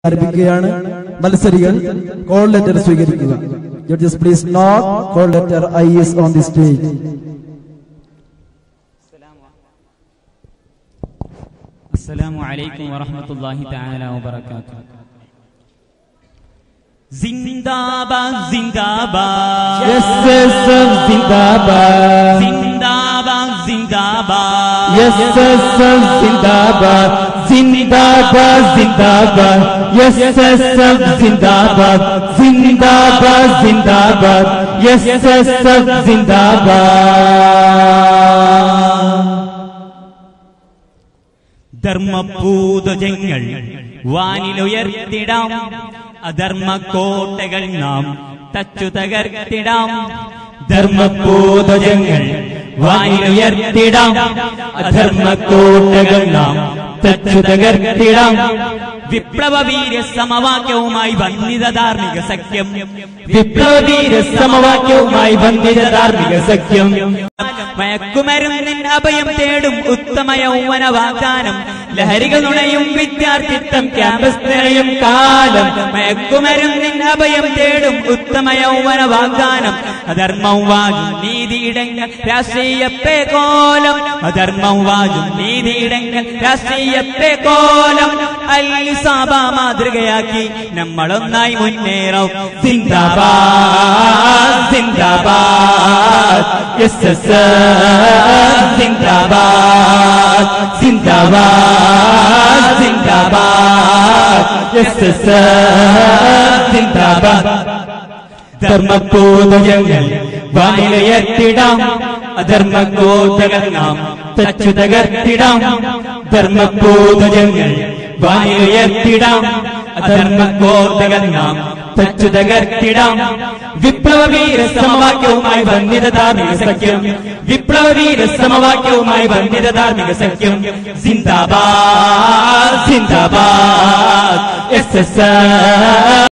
ആരംഭിക്കുകയാണ് മത്സരികൾ call letter സ്വീകരിക്കുക judges please note call letter I S on the stage السلام عليكم ورحمة الله تعالى وبركاته زنداباد زنداباد S S F സിന്ദാബാദ് زنداباد زنداباد S S F സിന്ദാബാദ് സിന്ദാബാദ് സിന്ദാബാദ് എസ് എസ് എഫ് സിന്ദാബാദ് സിന്ദാബാദ് സിന്ദാബാദ് എസ് എസ് എഫ് സിന്ദാബാദ് ധർമ്മപൂതജങ്ങൾ വാനിലുയർത്തിടാം അധർമ്മ കോട്ടകൾ നാം തച്ചു തകർത്തിടാം ധർമ്മപൂതജങ്ങൾ വാനിലുയർത്തിടാം അധർമ്മ കോട്ടകൾ നാം തച്ചു തകർത്തിടാം വിപ്ലവ വീര സമവാക്യവുമായി വന്നിത ധാർമ്മിക സഖ്യം വിപ്ലവീര സമവാക്യവുമായി ബന്ധിത ധാർമ്മിക സഖ്യം മയക്കുമരുന്നിൻ അഭയം തേടും ഉത്തമ യൗവന വാഗ്ദാനം ലഹരികൾ നുണയും വിദ്യാർത്ഥിത്വം ക്യാമ്പസ് നിറയും കാലം മയക്കുമരുന്നിൻ അഭയം തേടും ഉത്തമ യൗവന വാഗ്ദാനം അധർമ്മം വാജും നീതിയിടങ്ങൾ രാഷ്ട്രീയ കോലം അധർമ്മം വാജും നീതിയിടങ്ങൾ രാഷ്ട്രീയ കോലം അൽസാബ മാതൃകയാക്കി നമ്മളൊന്നായി മുന്നേറും സിന്ദാബാദ് സിന്ദാബാദ് എസ് എസ് സിന്ദാബാദ് സിന്ദാബാദ് സിന്ദാബാദ് എസ് എസ് സിന്ദാബാദ് ധർമ്മക്കൂതയങ്ങൾ വാനിലയത്തിടാം അധർമ്മക്കൂതകൾ നാം തച്ചു തകർത്തിടാം ധർമ്മക്കൂതയങ്ങൾ വാനിലയത്തിടാം അധർമ്മക്കൂതകൾ നാം തച്ചു തകർത്തിടാം വിപ്ലവീര സമവാക്യവുമായി വന്നിത ധാർമ്മിക സഖ്യം വിപ്ലവീര സമവാക്യവുമായി വന്നിത ധാർമ്മിക സഖ്യം സിന്ദാബാദ് സിന്ദാബാദ് എസ് എസ്